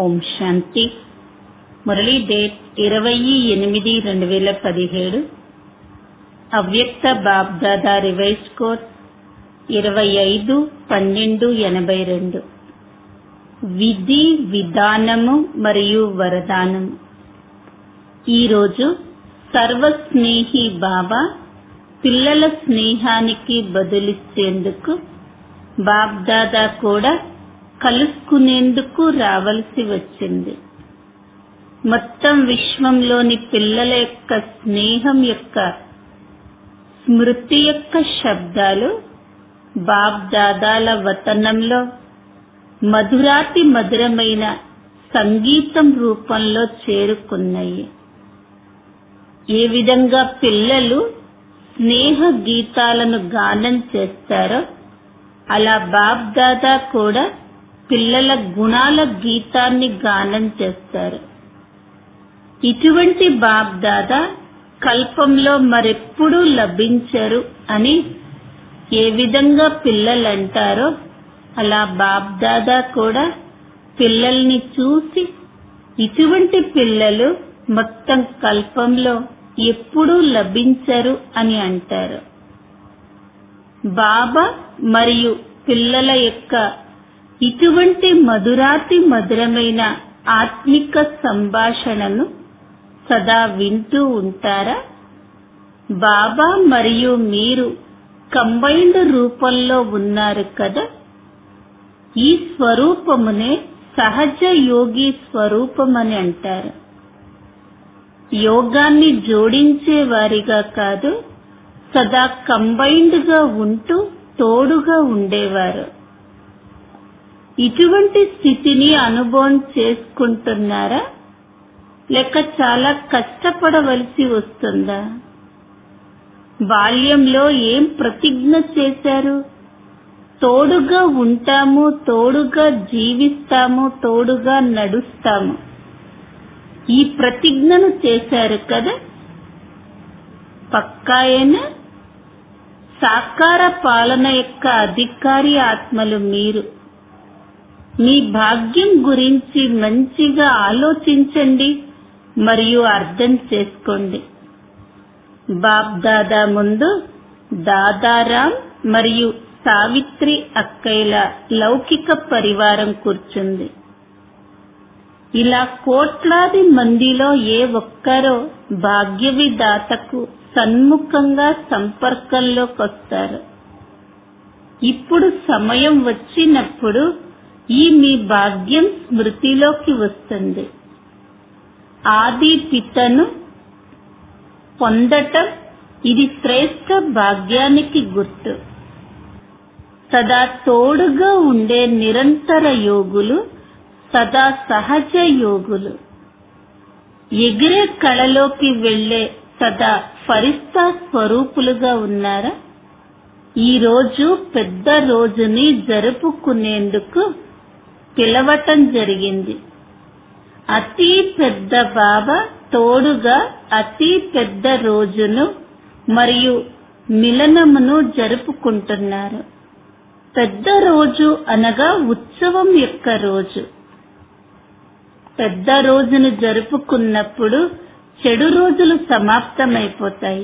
ఓం శాంతి Murali date ఇరవై ఎనిమిది రెండు వేల పదిహేడు అవ్యక్త బాబ్దాదా రివైజ్ కోడ్ ఇరవై ఐదు పన్నెండు ఎనభై రెండు విధి విధానము మరియు వరదానము ఈరోజు సర్వస్నేహి బాబా పిల్లల స్నేహానికి బదులిచ్చేందుకు బాబ్దాదా కూడా కలుసుకునేందుకు రావలసి వచ్చింది మొత్తం విశ్వంలోని పిల్లల యొక్క స్నేహం యొక్క స్మృతి యొక్క శబ్దాలు బాబ్దాదాల వతనంలో మధురాతి మధురమైన సంగీతం రూపంలో చేరుకున్నాయి ఏ విధంగా పిల్లలు స్నేహ గీతాలను గానం చేస్తారో అలా బాబ్దాదా కూడా పిల్లల గుణాల గీతాన్ని గానం చేస్తారు ఇటువంటి బాబ్దాదా కల్పంలో మరెప్పుడూ లభించరు అని ఏ విధంగా పిల్లలంటారో అలా బాబ్దాదా కూడా పిల్లల్ని చూసి ఇటువంటి పిల్లలు మొత్తం కల్పంలో ఎప్పుడూ లభించరు అని అంటారు బాబా మరియు పిల్లల యొక్క ఇటువంటి మధురాతి మధురమైన ఆత్మిక సంభాషణను సదా వింటూ ఉంటారా బాబా మరియు మీరు కంబైన్డ్ రూపంలో ఉన్నారు కదా ఈ స్వరూపమునే సహజ యోగి స్వరూపమని అంటారు యోగాన్ని జోడించే వారిగా కాదు సదా కంబైన్డ్ గా ఉంటూ తోడుగా ఉండేవారు ఇటువంటి స్థితిని అనుభవం చేసుకుంటున్నారా లేక చాలా కష్టపడవలసి వస్తుందా బాల్యంలో ఏం ప్రతిజ్ఞ చేశారు తోడుగా ఉంటాము తోడుగా జీవిస్తాము తోడుగా నడుస్తాము ఈ ప్రతిజ్ఞను చేశారు కదా పక్కాయేనా సాకార పాలన యొక్క అధికారి ఆత్మలు మీరు మీ భాగ్యం గురించి మంచిగా ఆలోచించండి మరియు అర్థం చేసుకోండి బాప్ దాదా ముందు దాదారాం మరియు సావిత్రి అక్కయ్యల లౌకిక పరివారం కూర్చుంది ఇలా కోట్లాది మందిలో ఏ ఒక్కరో భాగ్య విధాతకు సన్ముఖంగా సంపర్కంలోకి వస్తారు ఇప్పుడు సమయం వచ్చినప్పుడు ఈ మీ భాగ్యం స్మృతిలోకి వస్తుంది ఆది పితను పొందటం ఇది శ్రేష్ట భాగ్యానికి గుర్తు సదా తోడుగా ఉండే నిరంతర యోగులు సదా సహజ యోగులు ఎగిరే కళలోకి వెళ్లే సదా ఫరిస్తా స్వరూపులుగా ఉన్నారా ఈ రోజు పెద్ద రోజుని జరుపుకునేందుకు పిలవటం జరిగింది అతి పెద్ద బాబా తోడుగా అతి పెద్ద రోజును మరియు మిలనమును జరుపుకుంటున్నారు పెద్ద రోజు అనగా ఉత్సవం యొక్క రోజు పెద్ద రోజును జరుపుకున్నప్పుడు చెడు రోజులు సమాప్తమైపోతాయి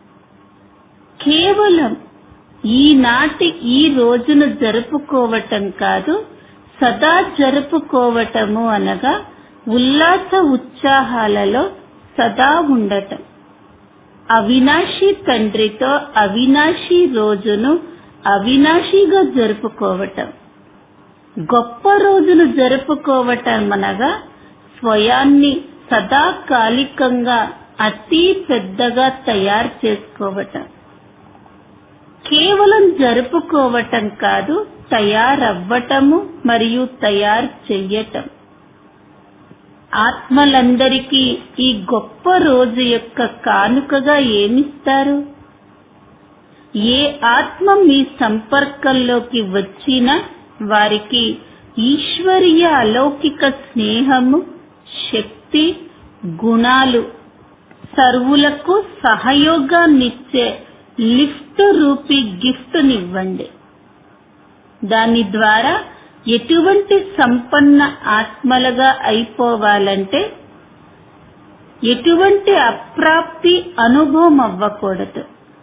కేవలం ఈనాటి ఈ రోజును జరుపుకోవటం కాదు సదా జరుపుకోవటము అనగా ఉల్లాస ఉత్సాహాలలో సదా ఉండటం అవినాశి తండ్రితో అవినాశి రోజును అవినాశిగా జరుపుకోవటం గొప్ప రోజును జరుపుకోవటం అనగా స్వయాన్ని సదాకాలికంగా అతి పెద్దగా తయారు చేసుకోవటం కేవలం జరుపుకోవటం కాదు తయారవ్వటము మరియు తయారు చెయ్యటం ఆత్మలందరికీ ఈ గొప్ప రోజు యొక్క కానుకగా ఏమిస్తారు ఏ ఆత్మ మీ సంపర్కంలోకి వచ్చినా వారికి ఈశ్వరీయ అలౌకిక స్నేహము శక్తి గుణాలు సర్వులకు సహయోగాన్నిచ్చే లిఫ్ట్ రూపీ గిఫ్ట్నివ్వండి దాని ద్వారా ఎటువంటి సంపన్న ఆత్మలుగా అయిపోవాలంటే ఎటువంటి అప్రాప్తి అనుభవం అవ్వకూడదు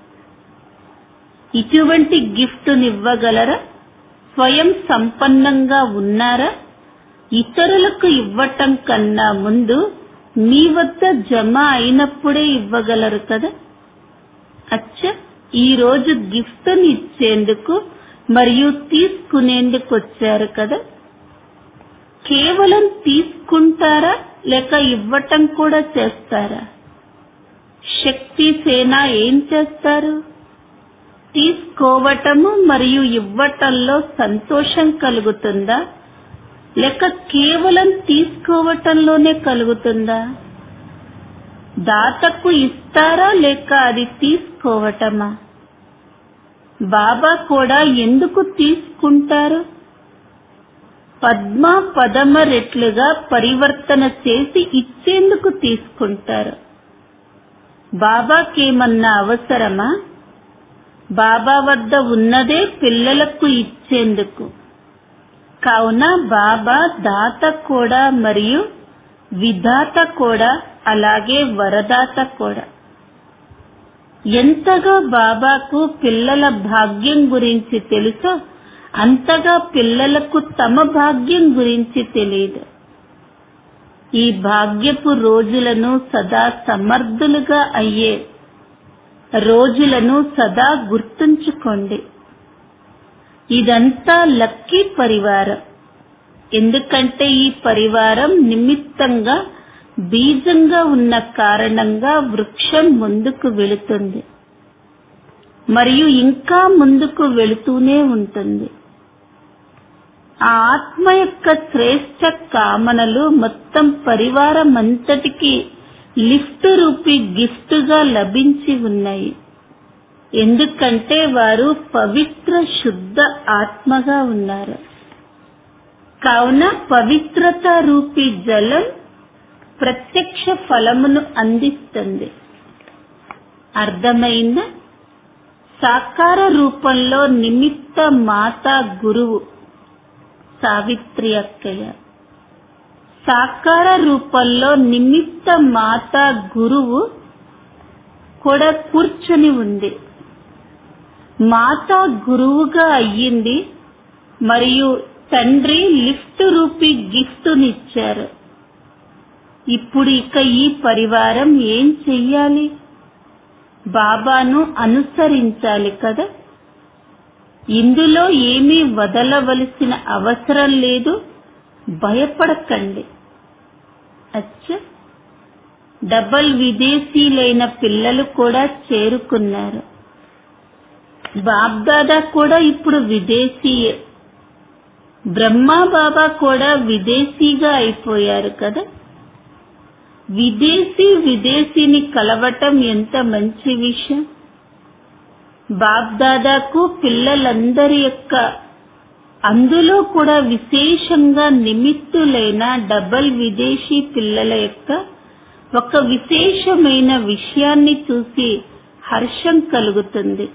ఇటువంటి గిఫ్టునివ్వగలరా స్వయం సంపన్నంగా ఉన్నారా ఇతరులకు ఇవ్వటం కన్నా ముందు మీ వద్ద జమ అయినప్పుడే ఇవ్వగలరు కదా అచ్చ ఈ రోజు గిఫ్ట్ని ఇచ్చేందుకు మరియు తీసుకునేందుకు వచ్చారు కదా కేవలం తీసుకుంటారా లేక ఇవ్వటం కూడా చేస్తారా శక్తి సేన ఏం చేస్తారు తీసుకోవటము మరియు ఇవ్వటంలో సంతోషం కలుగుతుందా లేక కేవలం తీసుకోవటంలోనే కలుగుతుందా దాతకు ఇస్తారా లేక అది తీసుకోవటమా బాబా కూడా ఎందుకు తీసుకుంటారు పద్మ పదమ రెట్లుగా పరివర్తన చేసి ఇచ్చేందుకు తీసుకుంటారు బాబాకేమన్నా అవసరమా బాబా వద్ద ఉన్నదే పిల్లలకు ఇచ్చేందుకు కావున బాబా దాత కూడా మరియు విధాత కూడా అలాగే వరదాత కూడా ఎంతగా బాబాకు పిల్లల భాగ్యం గురించి తెలుసో అంతగా పిల్లలకు తమ భాగ్యం గురించి తెలియదు ఈ భాగ్యపు రోజులను సదా సమర్థులుగా అయ్యే రోజులను సదా గుర్తుంచుకోండి ఇదంతా లక్కీ పరివారం ఎందుకంటే ఈ పరివారం నిమిత్తంగా బీజంగా ఉన్న కారణంగా వృక్షం ముందుకు వెళుతుంది మరియు ఇంకా ముందుకు వెళుతూనే ఉంటుంది ఆ ఆత్మ యొక్క శ్రేష్ట కామనలు మొత్తం పరివారం అంతటికి లిఫ్ట్ రూపీ గిఫ్ట్గా లభించి ఉన్నాయి ఎందుకంటే వారు పవిత్ర శుద్ధ ఆత్మగా ఉన్నారు కావున పవిత్రత రూపీ జలం ప్రత్యక్ష ఫలమును అందిస్తుంది అర్థమైందా సాకార రూపంలో నిమిత్త మాత గురువు సావిత్రి అక్కయ్య సాకార రూపంలో నిమిత్త మాత గురువు కూడా కూర్చొని ఉంది మాత గురువుగా అయ్యింది మరియు తండ్రి లిఫ్ట్ రూపీ గిఫ్టునిచ్చారు ఇప్పుడు ఇక ఈ పరివారం ఏం చెయ్యాలి బాబాను అనుసరించాలి కదా ఇందులో ఏమీ వదలవలసిన అవసరం లేదు భయపడకండి అచ్చ డబల్ విదేశీలైన పిల్లలు కూడా చేరుకున్నారు బాబ్దాదా కూడా ఇప్పుడు విదేశీయే బ్రహ్మా బాబా కూడా విదేశీగా అయిపోయారు కదా విదేశీ విదేశీని కలవటం ఎంత మంచి విషయం బాబ్దాదాకు పిల్లలందరి యొక్క అందులో కూడా విశేషంగా నిమిత్తులైన డబల్ విదేశీ పిల్లల యొక్క ఒక విశేషమైన విషయాన్ని చూసి హర్షం కలుగుతుంది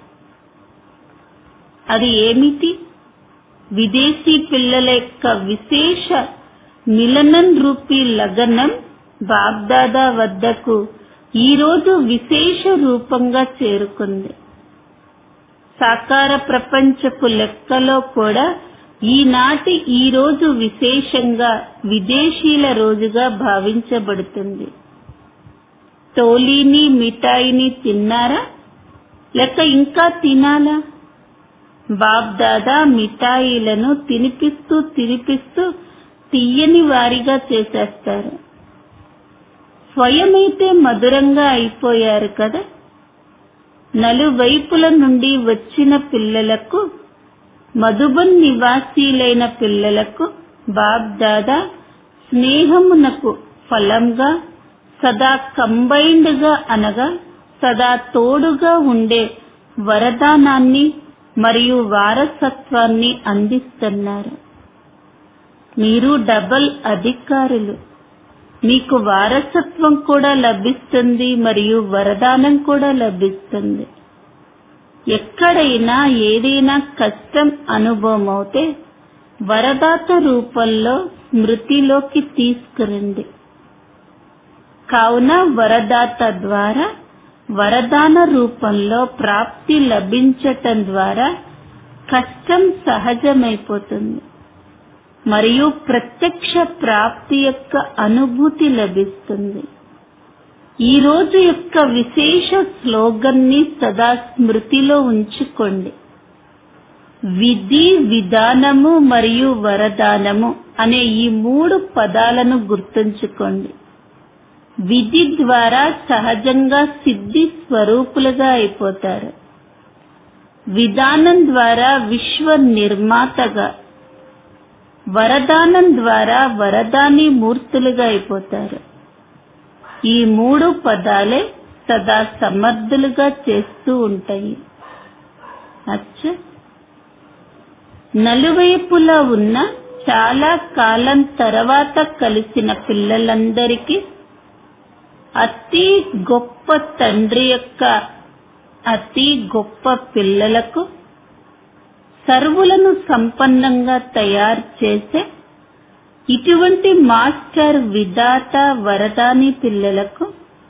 అది ఏమిటి విదేశీ పిల్లల యొక్క విశేష మిలనం రూపీ లగనం బాబ్దాదా వద్దకు ఈరోజు విశేష రూపంగా చేరుకుంది సాకార ప్రపంచపు లెక్కలో కూడా ఈనాటి ఈ రోజు విశేషంగా విదేశీల రోజుగా భావించబడుతుంది తోలీని మిఠాయిని తిన్నారా లేక ఇంకా తినాలా బాబ్దాదా మిఠాయిలను తినిపిస్తూ తినిపిస్తూ తీయని వారిగా చేసేస్తారు స్వయమైతే మధురంగా అయిపోయారు కదా నలువైపుల నుండి వచ్చిన పిల్లలకు మధుబన్ నివాసీలైన పిల్లలకు బాబ్దాదా స్నేహమునకు ఫలంగా సదా కంబైన్డ్ గా అనగా సదా తోడుగా ఉండే వరదానాన్ని మరియు వారసత్వాన్ని అందిస్తున్నారు మీరు డబల్ అధికారులు మీకు వారసత్వం కూడా లభిస్తుంది మరియు వరదానం కూడా లభిస్తుంది ఎక్కడైనా ఏదైనా కష్టం అనుభవం అవుతే వరదాత రూపంలో స్మృతిలోకి తీసుకురండి కావున వరదాత ద్వారా వరదాన రూపంలో ప్రాప్తి లభించటం ద్వారా కష్టం సహజమైపోతుంది మరియు ప్రత్యక్ష ప్రాప్తి యొక్క అనుభూతి లభిస్తుంది ఈ రోజు యొక్క విశేష స్లోగన్ ని సదా స్మృతిలో ఉంచుకోండి విధి విధానము మరియు వరదానము అనే ఈ మూడు పదాలను గుర్తుంచుకోండి విధి ద్వారా సహజంగా సిద్ధి స్వరూపులుగా అయిపోతారు విధానం ద్వారా విశ్వ నిర్మాతగా వరదానం ద్వారా వరదాని మూర్తులుగా అయిపోతారు ఈ మూడు పదాలే సదా సమర్థులుగా చేస్తూ ఉంటాయి అచ్చ నలువైపులా ఉన్న చాలా కాలం తర్వాత కలిసిన పిల్లలందరికీ అతి గొప్ప తండ్రి యొక్క అతి గొప్ప పిల్లలకు సర్వులను సంపన్నంగా తయారు చేసే ఇటువంటి మాస్టర్ విధాత వరదాని పిల్లలకు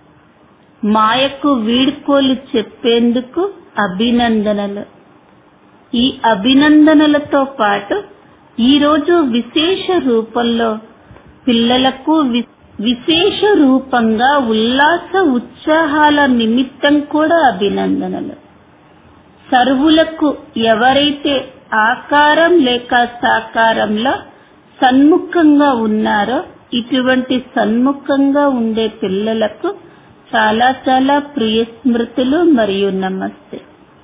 మాయకు వీడ్కోలు చెప్పేందుకు అభినందనలు ఈ అభినందనలతో పాటు ఈరోజు విశేష రూపంలో పిల్లలకు వి- విశేష రూపంగా ఉల్లాస ఉత్సాహాల నిమిత్తం కూడా అభినందనలు సర్వులకు ఎవరైతే ఆకారం లేక సాకారంలో సన్ముఖంగా ఉన్నారో ఇటువంటి సన్ముఖంగా ఉండే పిల్లలకు చాలా చాలా ప్రియ స్మృతులు మరియు నమస్తే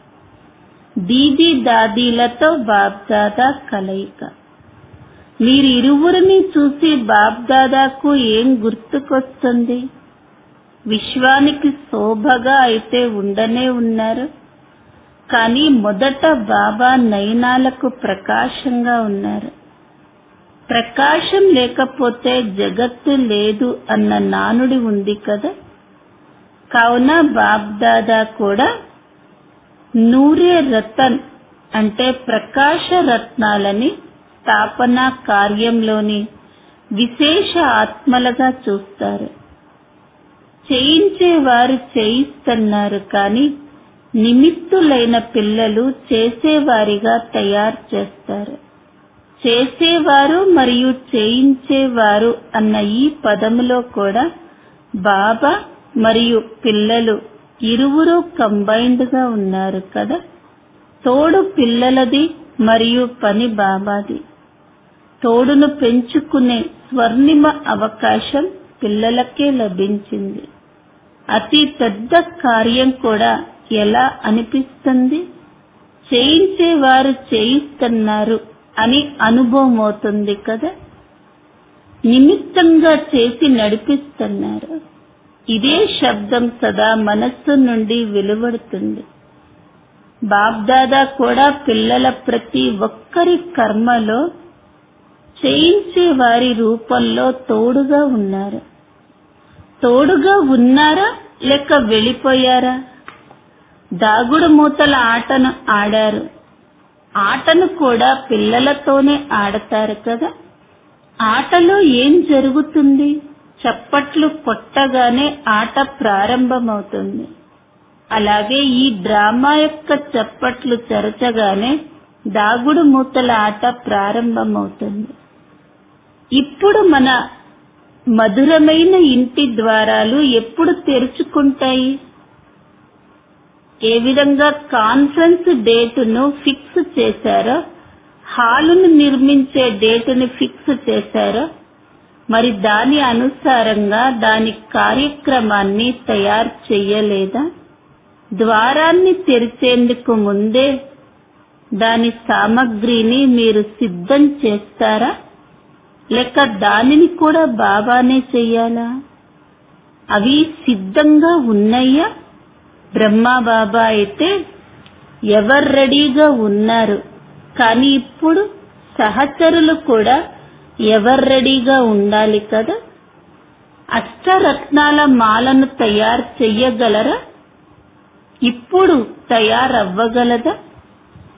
దీదీ దాదీలతో బాబ్దాదా కలయిక మీరు ఇరువురిని చూసి బాబ్దాదాకు ఏం గుర్తుకొస్తుంది విశ్వానికి శోభగా అయితే ఉండనే ఉన్నారు కానీ మొదట బాబా నయనాలకు ప్రకాశంగా ఉన్నారు ప్రకాశం లేకపోతే జగత్తు లేదు అన్న నానుడి ఉంది కదా కావున బాబ్దాదా కూడా నూరే రతన్ అంటే ప్రకాశ రత్నాలని స్థాపన కార్యంలోని విశేష ఆత్మలుగా చూస్తారు చేయించేవారు చేయిస్తున్నారు కానీ నిమిత్తులైన పిల్లలు చేసేవారిగా తయారు చేస్తారు చేసేవారు మరియు చేయించేవారు అన్న ఈ పదములో కూడా బాబా మరియు పిల్లలు ఇరువురు కంబైన్డ్ గా ఉన్నారు కదా తోడు పిల్లలది మరియు పని బాబాది తోడును పెంచుకునే స్వర్ణిమ అవకాశం పిల్లలకే లభించింది అతి పెద్ద కార్యం కూడా ఎలా అనిపిస్తుంది చేయించేవారు చేయిస్తున్నారు అని అనుభవం అవుతుంది కదా నిమిత్తంగా చేసి నడిపిస్తున్నారు ఇదే శబ్దం సదా మనస్సు నుండి వెలువడుతుంది బాబ్దాదా కూడా పిల్లల ప్రతి ఒక్కరి కర్మలో చేయించే వారి రూపంలో తోడుగా ఉన్నారు తోడుగా ఉన్నారా లేక వెళ్ళిపోయారా దాగుడు మూతల ఆటను ఆడారు ఆటను కూడా పిల్లలతోనే ఆడతారు కదా ఆటలో ఏం జరుగుతుంది చప్పట్లు కొట్టగానే ఆట ప్రారంభమవుతుంది అలాగే ఈ డ్రామా యొక్క చప్పట్లు చెరచగానే దాగుడు మూతల ఆట ప్రారంభమవుతుంది ఇప్పుడు మన మధురమైన ఇంటి ద్వారాలు ఎప్పుడు తెరుచుకుంటాయి ఏ విధంగా కాన్ఫరెన్స్ డేటును ఫిక్స్ చేశారో హాలును నిర్మించే డేటును ఫిక్స్ చేశారో మరి దాని అనుసారంగా దాని కార్యక్రమాన్ని తయారు చెయ్యలేదా ద్వారాన్ని తెరిచేందుకు ముందే దాని సామగ్రిని మీరు సిద్ధం చేస్తారా లేక దానిని కూడా బాబానే చెయ్యాలా అవి సిద్ధంగా ఉన్నాయా బ్రహ్మా బాబా అయితే ఎవరు రెడీగా ఉన్నారు కానీ ఇప్పుడు సహచరులు కూడా ఎవరు రెడీగా ఉండాలి కదా అష్టరత్నాల మాలను తయారు చెయ్యగలరా ఇప్పుడు తయారవ్వగలదా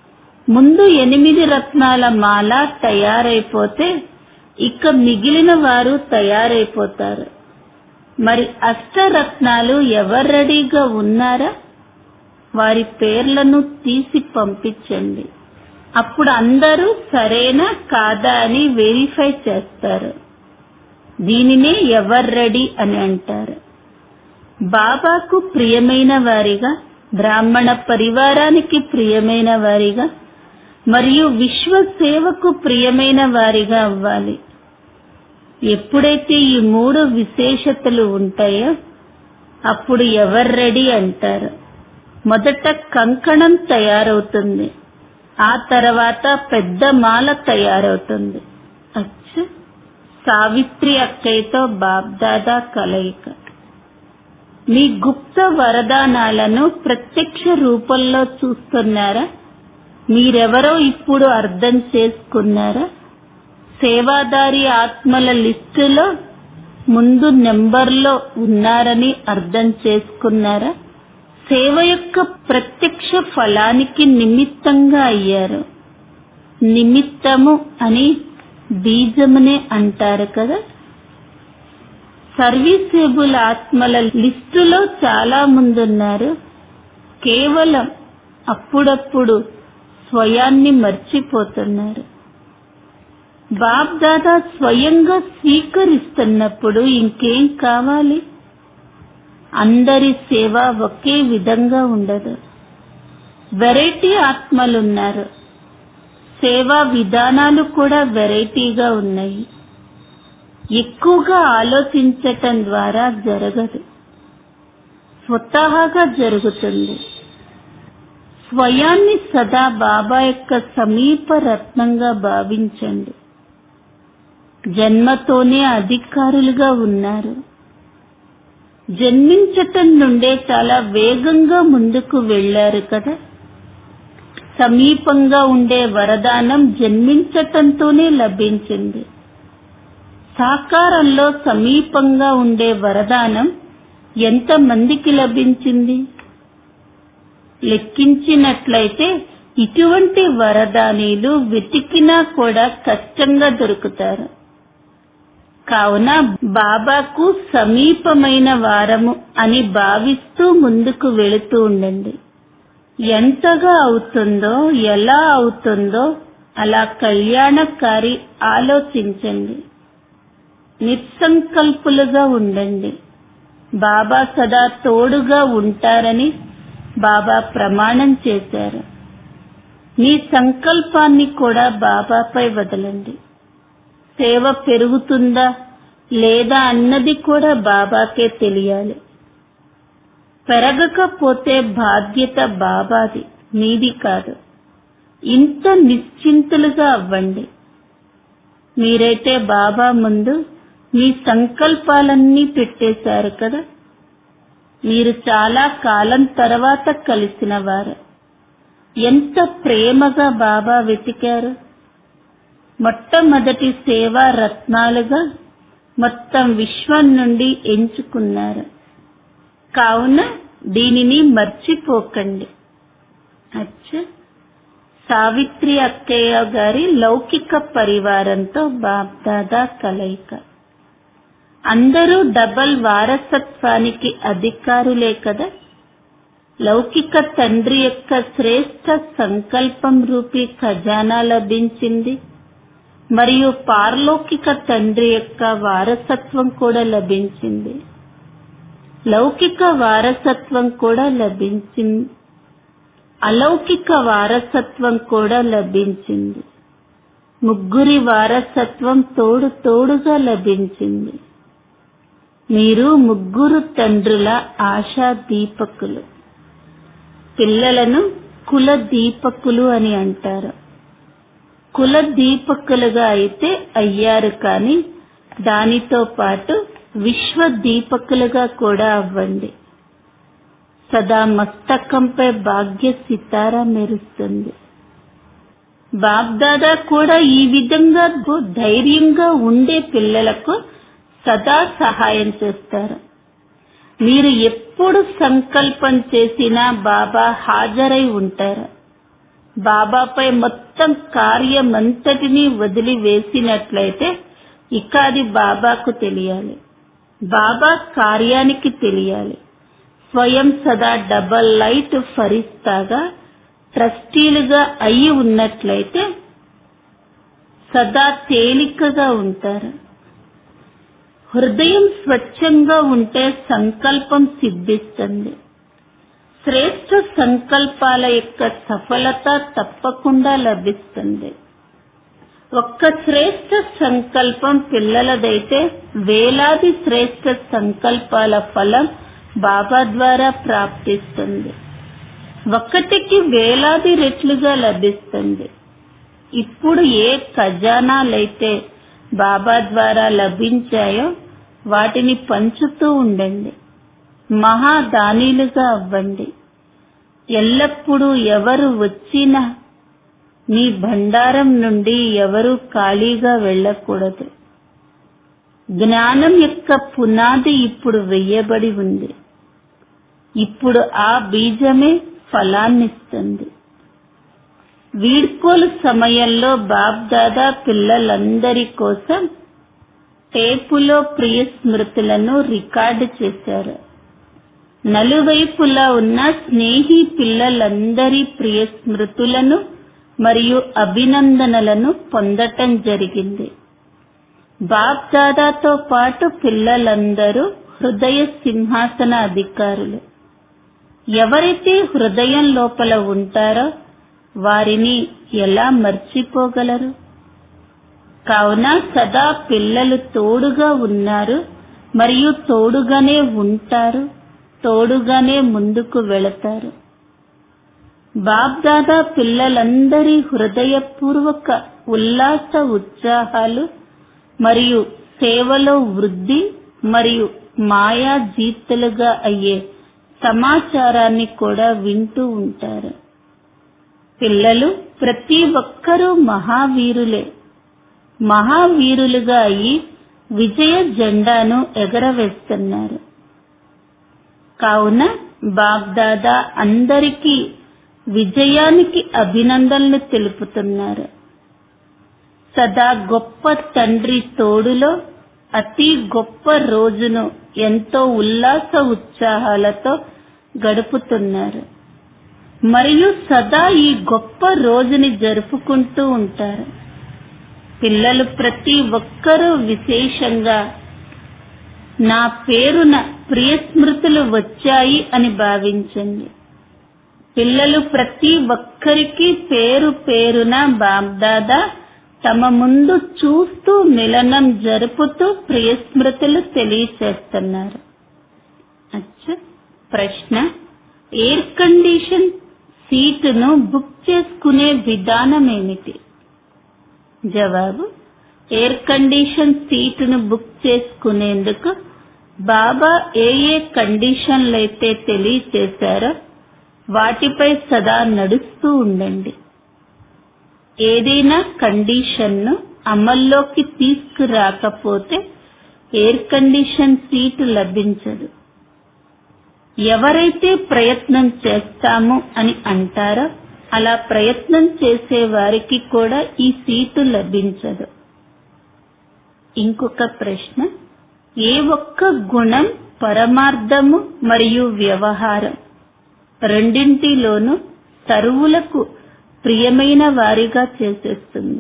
ముందు ఎనిమిది రత్నాల మాల తయారైపోతే ఇక మిగిలిన వారు తయారైపోతారు మరి అష్టరత్నాలు ఎవరు రెడీగా ఉన్నారా వారి పేర్లను తీసి పంపించండి అప్పుడు అందరూ సరేనా కాదా అని వెరిఫై చేస్తారు దీనినే ఎవరు రెడీ అని అంటారు బాబాకు ప్రియమైన వారిగా బ్రాహ్మణ పరివారానికి ప్రియమైన వారిగా మరియు విశ్వ సేవకు ప్రియమైన వారిగా అవ్వాలి ఎప్పుడైతే ఈ మూడు విశేషతలు ఉంటాయో అప్పుడు ఎవరు రెడీ అంటారు మొదట కంకణం తయారవుతుంది ఆ తర్వాత పెద్ద మాల తయారవుతుంది అచ్చ సావిత్రి అక్కయ్యతో బాబ్దాదా కలయిక మీ గుప్త వరదానాలను ప్రత్యక్ష రూపంలో చూస్తున్నారా మీరెవరో ఇప్పుడు అర్థం చేసుకున్నారా సేవాదారి ఆత్మల లిస్టులో ముందు నెంబర్లో ఉన్నారని అర్థం చేసుకున్నారా సేవ యొక్క ప్రత్యక్ష ఫలానికి నిమిత్తంగా అయ్యారు నిమిత్తము అని బీజమునే అంటారు కదా సర్వీసేబుల్ ఆత్మల లిస్టులో చాలా మంది ఉన్నారు కేవలం అప్పుడప్పుడు స్వయాన్ని మర్చిపోతున్నారు బాప్ దాదా స్వయంగా స్వీకరిస్తున్నప్పుడు ఇంకేం కావాలి అందరి సేవ ఒకే విధంగా ఉండదు వెరైటీ ఆత్మలున్నారు సేవా విధానాలు కూడా వెరైటీగా ఉన్నాయి ఎక్కువగా ఆలోచించటం ద్వారా జరగదు స్వతహాగా జరుగుతుంది స్వయాన్ని సదా బాబా యొక్క సమీప రత్నంగా భావించండి జన్మతోనే అధికారులుగా ఉన్నారు జన్మించటం నుండే చాలా వేగంగా ముందుకు వెళ్లారు కదా సమీపంగా ఉండే వరదానం జన్మించటంతోనే లభించింది సాకారంలో సమీపంగా ఉండే వరదానం ఎంత మందికి లభించింది లెక్కించినట్లయితే ఇటువంటి వరదానీలు వెతికినా కూడా కష్టంగా దొరుకుతారు కావున బాబాకు సమీపమైన వారము అని భావిస్తూ ముందుకు వెళుతూ ఉండండి ఎంతగా అవుతుందో ఎలా అవుతుందో అలా కళ్యాణకారి ఆలోచించండి నిస్సంకల్పులుగా ఉండండి బాబా సదా తోడుగా ఉంటారని బాబా ప్రమాణం చేశారు మీ సంకల్పాన్ని కూడా బాబాపై వదలండి సేవ పెరుగుతుందా లేదా అన్నది కూడా బాబాకే తెలియాలి పెరగకపోతే బాధ్యత బాబాది మీది కాదు ఇంత నిశ్చింతులుగా అవ్వండి మీరైతే బాబా ముందు మీ సంకల్పాలన్నీ పెట్టేశారు కదా మీరు చాలా కాలం తర్వాత కలిసిన వారు ఎంత ప్రేమగా బాబా వెతికారు మొట్టమొదటి సేవా రత్నాలుగా మొత్తం విశ్వం నుండి ఎంచుకున్నారు కావున దీనిని మర్చిపోకండి అచ్చ సావిత్రి అక్కయ్య గారి లౌకిక పరివారంతో బాబ్దాదా కలయిక అందరూ డబల్ వారసత్వానికి అధికారులే కదా లౌకిక తండ్రి యొక్క శ్రేష్ట సంకల్పం రూపీ ఖజానా లభించింది మరియు పారలౌకిక తండ్రి యొక్క వారసత్వం కూడా లభించింది లౌకిక వారసత్వం కూడా లభించింది అలౌకిక వారసత్వం కూడా లభించింది ముగ్గురి వారసత్వం తోడు తోడుగా లభించింది మీరు ముగ్గురు తండ్రుల ఆశా దీపకులు పిల్లలను కుల దీపకులు అని అంటారు కుల దీపకులుగా అయితే అయ్యారు కానీ దానితో పాటు విశ్వ దీపకులుగా కూడా అవ్వండి సదా మస్తకంపై భాగ్య సితారా మెరుస్తుంది బాబ్దాదా కూడా ఈ విధంగా ధైర్యంగా ఉండే పిల్లలకు సదా సహాయం చేస్తారు మీరు ఎప్పుడు సంకల్పం చేసినా బాబా హాజరై ఉంటారు బాబాపై మొత్తం కార్యమంతటినీ వదిలివేసినట్లయితే ఇక అది బాబాకు తెలియాలి బాబా కార్యానికి తెలియాలి స్వయం సదా డబల్ లైట్ ఫరిస్తాగా ట్రస్టీలుగా అయి ఉన్నట్లయితే సదా తేలికగా ఉంటారు హృదయం స్వచ్ఛంగా ఉంటే సంకల్పం సిద్ధిస్తుంది శ్రేష్ఠ సంకల్పాల యొక్క సఫలత తప్పకుండా లభిస్తుంది ఒక్క శ్రేష్ఠ సంకల్పం పిల్లలదైతే వేలాది శ్రేష్ఠ సంకల్పాల ఫలం బాబా ద్వారా ప్రాప్తిస్తుంది ఒక్కటికి వేలాది రెట్లుగా లభిస్తుంది ఇప్పుడు ఏ ఖజానాలైతే బాబా ద్వారా లభించాయో వాటిని పంచుతూ ఉండండి మహాదానీలుగా అవ్వండి ఎల్లప్పుడూ ఎవరు వచ్చినా మీ భండారం నుండి ఎవరూ ఖాళీగా వెళ్ళకూడదు జ్ఞానం యొక్క పునాది ఇప్పుడు వెయ్యబడి ఉంది ఇప్పుడు ఆ బీజమే ఫలాన్నిస్తుంది వీడ్కోలు సమయంలో బాబ్దాదా పిల్లలందరి కోసం టేపులో ప్రియ స్మృతులను రికార్డు చేశారు నలువైపులా ఉన్న స్నేహి పిల్లలందరి ప్రియ స్మృతులను మరియు అభినందనలను పొందటం జరిగింది బాబ్దాదాతో పాటు పిల్లలందరూ హృదయ సింహాసన అధికారులు ఎవరైతే హృదయం లోపల ఉంటారో వారిని ఎలా మర్చిపోగలరు కావున సదా పిల్లలు తోడుగా ఉన్నారు మరియు తోడుగానే ఉంటారు తోడుగానే ముందుకు వెళతారు బాబ్దాదా పిల్లలందరి హృదయపూర్వక ఉల్లాస ఉత్సాహాలు మరియు సేవలో వృద్ధి మరియు మాయా జీతులుగా అయ్యే సమాచారాన్ని కూడా వింటూ ఉంటారు పిల్లలు ప్రతి ఒక్కరూ మహావీరులే మహావీరులుగా అయి విజయ జెండాను ఎగరవేస్తున్నారు కావున బాబ్దాదా అందరికీ విజయానికి అభినందనలు తెలుపుతున్నారు సదా గొప్ప తండ్రి తోడులో అతి గొప్ప రోజును ఎంతో ఉల్లాస ఉత్సాహాలతో గడుపుతున్నారు మరియు సదా ఈ గొప్ప రోజుని జరుపుకుంటూ ఉంటారు పిల్లలు ప్రతి ఒక్కరూ విశేషంగా నా పేరున ప్రియ స్మృతులు వచ్చాయి అని భావించండి పిల్లలు ప్రతి ఒక్కరికి పేరు పేరున బాబ్దాదా తమ ముందు చూస్తూ మిలనం జరుపుతూ ప్రియ స్మృతులు తెలియచేస్తున్నారు అచ్చా ప్రశ్న ఎయిర్ కండిషన్ సీటును బుక్ చేసుకునే విధానం ఏమిటి జవాబు ఎయిర్ కండిషన్ సీటును బుక్ చేసుకునేందుకు బాబా ఏ ఏ కండిషన్లైతే తెలియచేశారో వాటిపై సదా నడుస్తూ ఉండండి ఏదైనా కండిషన్ను అమల్లోకి తీసుకురాకపోతే ఎయిర్ కండిషన్ సీటు లభించదు ఎవరైతే ప్రయత్నం చేస్తాము అని అంటారో అలా ప్రయత్నం చేసే వారికి కూడా ఈ సీటు లభించదు ఇంకొక ప్రశ్న ఏ ఒక్క గుణం పరమార్థము మరియు వ్యవహారం రెండింటిలోనూ సరువులకు ప్రియమైన వారిగా చేసేస్తుంది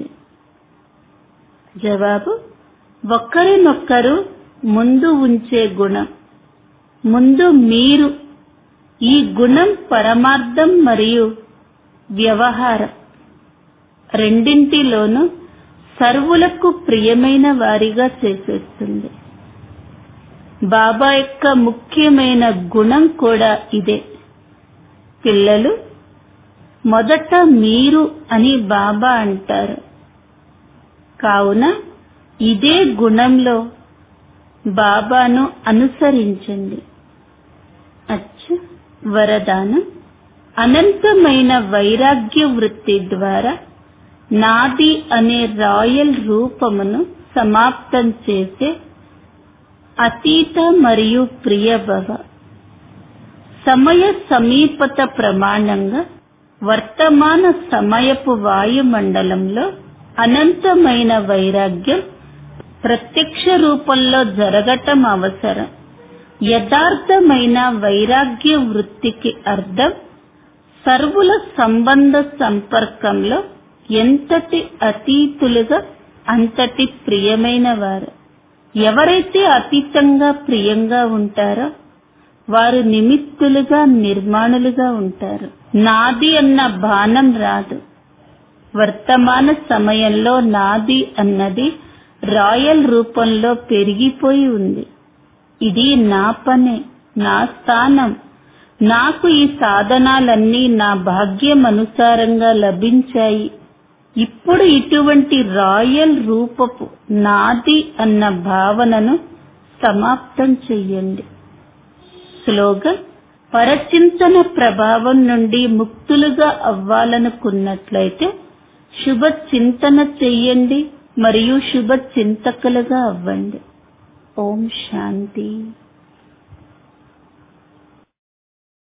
జవాబు ఒకరినొక్కరు ముందు ఉంచే గుణం ముందు మీరు ఈ గుణం పరమార్థం మరియు వ్యవహారం రెండింటిలోనూ సర్వులకు ప్రియమైన వారిగా చేసేస్తుంది బాబా యొక్క ముఖ్యమైన గుణం కూడా ఇదే పిల్లలు మొదట మీరు అని బాబా అంటారు కావున ఇదే గుణంలో బాబాను అనుసరించండి అచ్చ వరదానం అనంతమైన వైరాగ్య వృత్తి ద్వారా నాది అనే రాయల్ రూపమును సమాప్తం చేసే అతీత మరియు ప్రియభవ సమయ సమీపత ప్రమాణంగా వర్తమాన సమయపు వాయుమండలంలో అనంతమైన వైరాగ్యం ప్రత్యక్ష రూపంలో జరగటం అవసరం యథార్థమైన వైరాగ్య వృత్తికి అర్థం సర్వుల సంబంధ సంపర్కంలో ఎంతటి అతీతులుగా అంతటి ప్రియమైన వారు ఎవరైతే అతీతంగా ప్రియంగా ఉంటారో వారు నిమిత్తులుగా నిర్మాణులుగా ఉంటారు నాది అన్న బాణం రాదు వర్తమాన సమయంలో నాది అన్నది రాయల్ రూపంలో పెరిగిపోయి ఉంది ఇది నా పనే నా స్థానం నాకు ఈ సాధనాలన్నీ నా భాగ్యం అనుసారంగా లభించాయి ఇప్పుడు ఇటువంటి రాయల్ రూపపు నాది అన్న భావనను సమాప్తం చెయ్యండి స్లోగన్ పరచింతన ప్రభావం నుండి ముక్తులుగా అవ్వాలనుకున్నట్లయితే శుభ చింతన చెయ్యండి మరియు శుభ చింతకులుగా అవ్వండి ఓం శాంతి